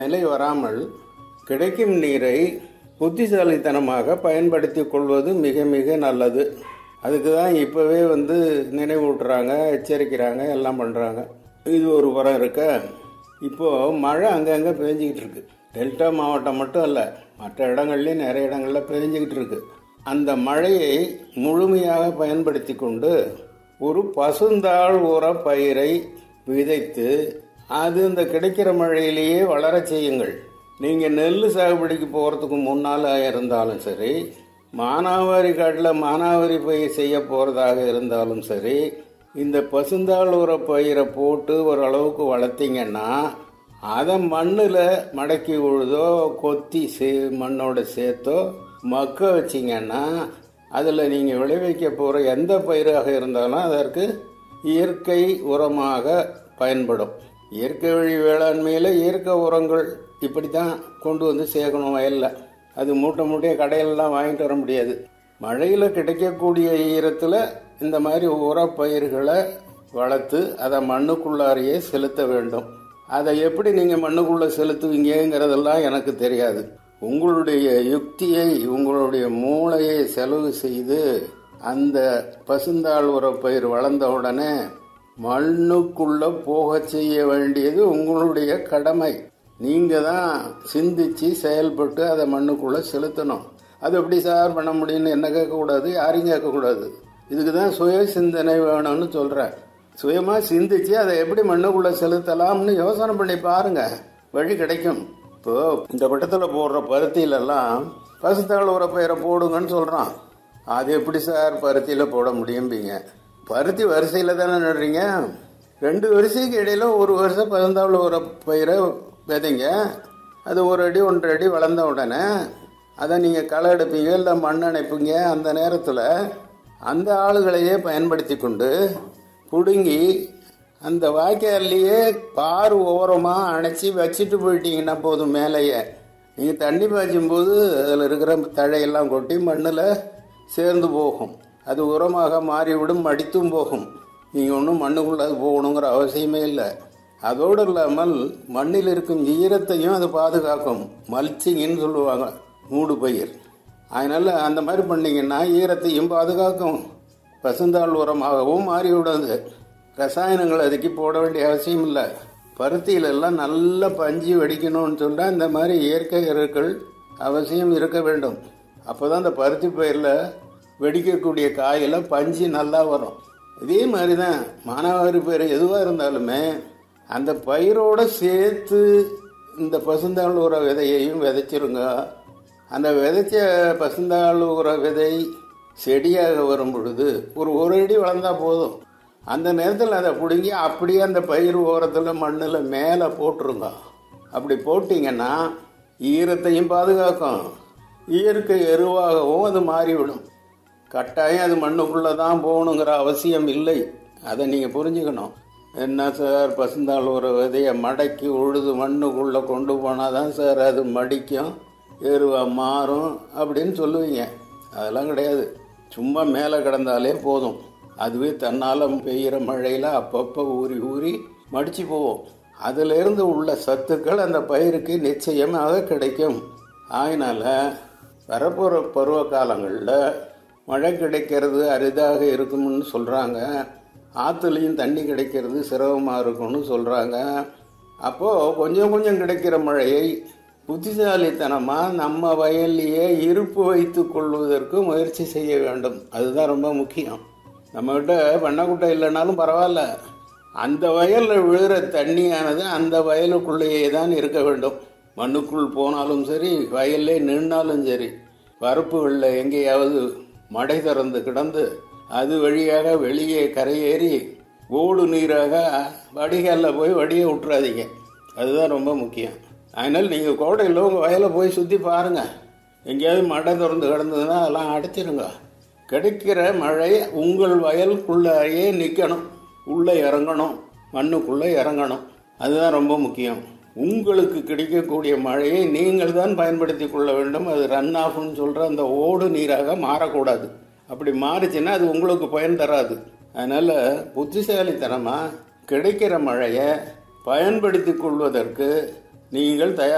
நிலை வராமல் கிடைக்கும் நீரை புத்திசாலித்தனமாக பயன்படுத்திக் கொள்வது மிக மிக நல்லது அதுக்கு தான் இப்போவே வந்து நினைவூட்டுறாங்க எச்சரிக்கிறாங்க எல்லாம் பண்ணுறாங்க இது ஒரு புறம் இருக்க இப்போது மழை அங்கங்கே பெஞ்சிக்கிட்டு இருக்கு டெல்டா மாவட்டம் மட்டும் அல்ல மற்ற இடங்கள்லையும் நிறைய இடங்களில் பெஞ்சிக்கிட்டு இருக்கு அந்த மழையை முழுமையாக பயன்படுத்தி கொண்டு ஒரு பசுந்தாள் உர பயிரை விதைத்து அது இந்த கிடைக்கிற மழையிலேயே வளரச் செய்யுங்கள் நீங்கள் நெல் சாகுபடிக்கு போகிறதுக்கு முன்னால் இருந்தாலும் சரி மானாவாரி காட்டில் மானாவாரி பயிர் செய்ய போகிறதாக இருந்தாலும் சரி இந்த பசுந்தாள் உர பயிரை போட்டு ஓரளவுக்கு வளர்த்தீங்கன்னா அதை மண்ணில் மடக்கி உழுதோ கொத்தி சே மண்ணோட சேர்த்தோ மக்க வச்சிங்கன்னா அதில் நீங்கள் விளைவிக்க போகிற எந்த பயிராக இருந்தாலும் அதற்கு இயற்கை உரமாக பயன்படும் இயற்கை வழி வேளாண்மையில் இயற்கை உரங்கள் இப்படி தான் கொண்டு வந்து சேர்க்கணும் வயலில் அது மூட்டை மூட்டையை கடையிலலாம் வாங்கிட்டு வர முடியாது மழையில் கிடைக்கக்கூடிய ஈரத்தில் இந்த மாதிரி உரப்பயிர்களை வளர்த்து அதை மண்ணுக்குள்ளாரையே செலுத்த வேண்டும் அதை எப்படி நீங்கள் மண்ணுக்குள்ளே செலுத்துவீங்கிறதெல்லாம் எனக்கு தெரியாது உங்களுடைய யுக்தியை உங்களுடைய மூளையை செலவு செய்து அந்த பசுந்தாள் உரப்பயிர் வளர்ந்த உடனே மண்ணுக்குள்ள போக செய்ய வேண்டியது உங்களுடைய கடமை நீங்க தான் சிந்திச்சு செயல்பட்டு அதை மண்ணுக்குள்ள செலுத்தணும் அது எப்படி சார் பண்ண முடியும்னு என்ன கேட்கக்கூடாது யாரையும் கேட்கக்கூடாது இதுக்கு தான் சுய சிந்தனை வேணும்னு சொல்றேன் சுயமா சிந்திச்சு அதை எப்படி மண்ணுக்குள்ள செலுத்தலாம்னு யோசனை பண்ணி பாருங்க வழி கிடைக்கும் இப்போ இந்த பட்டத்துல போடுற பருத்தியிலெல்லாம் பசுத்தாள் உர பயிரை போடுங்கன்னு சொல்றான் அது எப்படி சார் பருத்தியில போட முடியும்பீங்க பருத்தி வரிசையில தானே நடுறீங்க ரெண்டு வரிசைக்கு இடையில ஒரு வருஷம் பசுந்தாள் உர பயிரை விதைங்க அது ஒரு அடி ஒன்றரை அடி வளர்ந்த உடனே அதை நீங்கள் களை எடுப்பீங்க இல்லை மண் அணைப்பீங்க அந்த நேரத்தில் அந்த ஆளுகளையே பயன்படுத்தி கொண்டு பிடுங்கி அந்த வாய்க்கால்லையே பார் ஓரமாக அணைச்சி வச்சுட்டு போயிட்டீங்கன்னா போதும் மேலேயே நீங்கள் தண்ணி பாய்ச்சும் போது அதில் இருக்கிற தழையெல்லாம் கொட்டி மண்ணில் சேர்ந்து போகும் அது உரமாக மாறிவிடும் மடித்தும் போகும் நீங்கள் ஒன்றும் மண்ணுக்குள்ளே அது போகணுங்கிற அவசியமே இல்லை அதோடு இல்லாமல் மண்ணில் இருக்கும் ஈரத்தையும் அது பாதுகாக்கும் மல்ச்சிங்னு சொல்லுவாங்க மூடு பயிர் அதனால் அந்த மாதிரி பண்ணிங்கன்னா ஈரத்தையும் பாதுகாக்கும் பசுந்தாள் உரமாகவும் மாறிவிடாது ரசாயனங்கள் அதுக்கு போட வேண்டிய அவசியம் இல்லை பருத்தியிலெல்லாம் நல்ல பஞ்சு வெடிக்கணும்னு சொன்னால் இந்த மாதிரி இயற்கை எருக்கள் அவசியம் இருக்க வேண்டும் அப்போ தான் இந்த பருத்தி பயிரில் வெடிக்கக்கூடிய காயில் பஞ்சு நல்லா வரும் இதே மாதிரி தான் மானாவாரி பயிர் எதுவாக இருந்தாலுமே அந்த பயிரோட சேர்த்து இந்த பசுந்தாள் உர விதையையும் விதைச்சிருங்க அந்த விதைச்ச பசுந்தாள் உர விதை செடியாக வரும் பொழுது ஒரு ஒரு அடி வளர்ந்தா போதும் அந்த நேரத்தில் அதை பிடுங்கி அப்படியே அந்த பயிர் ஓரத்தில் மண்ணில் மேலே போட்டுருங்க அப்படி போட்டிங்கன்னா ஈரத்தையும் பாதுகாக்கும் இயற்கை எருவாகவும் அது மாறிவிடும் கட்டாயம் அது மண்ணுக்குள்ளே தான் போகணுங்கிற அவசியம் இல்லை அதை நீங்கள் புரிஞ்சுக்கணும் என்ன சார் பசுந்தாள் ஒரு விதையை மடக்கி உழுது மண்ணுக்குள்ளே கொண்டு போனால் தான் சார் அது மடிக்கும் எருவா மாறும் அப்படின்னு சொல்லுவீங்க அதெல்லாம் கிடையாது சும்மா மேலே கிடந்தாலே போதும் அதுவே தன்னால் பெய்கிற மழையில் அப்பப்போ ஊறி ஊறி மடித்து போவோம் அதிலிருந்து உள்ள சத்துக்கள் அந்த பயிருக்கு நிச்சயமாக கிடைக்கும் அதனால் வரப்போகிற பருவ காலங்களில் மழை கிடைக்கிறது அரிதாக இருக்கும்னு சொல்கிறாங்க ஆற்றுலையும் தண்ணி கிடைக்கிறது சிரமமாக இருக்கும்னு சொல்கிறாங்க அப்போது கொஞ்சம் கொஞ்சம் கிடைக்கிற மழையை புத்திசாலித்தனமாக நம்ம வயல்லையே இருப்பு வைத்து கொள்வதற்கு முயற்சி செய்ய வேண்டும் அதுதான் ரொம்ப முக்கியம் நம்மகிட்ட பண்ணக்குட்டை இல்லைனாலும் பரவாயில்ல அந்த வயலில் விழுகிற தண்ணியானது அந்த வயலுக்குள்ளேயே தான் இருக்க வேண்டும் மண்ணுக்குள் போனாலும் சரி வயல்லே நின்னாலும் சரி வரப்புகளில் எங்கேயாவது மடை திறந்து கிடந்து அது வழியாக வெளியே கரையேறி ஓடு நீராக வடிகாலில் போய் வடியை விட்டுறாதீங்க அதுதான் ரொம்ப முக்கியம் அதனால் நீங்கள் கோடையில் உங்கள் வயலை போய் சுற்றி பாருங்கள் எங்கேயாவது மடை திறந்து கிடந்ததுன்னா அதெல்லாம் அடைச்சிருங்க கிடைக்கிற மழை உங்கள் வயலுக்குள்ளேயே நிற்கணும் உள்ளே இறங்கணும் மண்ணுக்குள்ளே இறங்கணும் அதுதான் ரொம்ப முக்கியம் உங்களுக்கு கிடைக்கக்கூடிய மழையை நீங்கள் தான் பயன்படுத்தி கொள்ள வேண்டும் அது ரன் ஆஃப்னு சொல்கிற அந்த ஓடு நீராக மாறக்கூடாது அப்படி மாறுச்சுன்னா அது உங்களுக்கு பயன் தராது அதனால் புத்திசாலித்தனமாக கிடைக்கிற மழையை பயன்படுத்தி கொள்வதற்கு நீங்கள் தயார்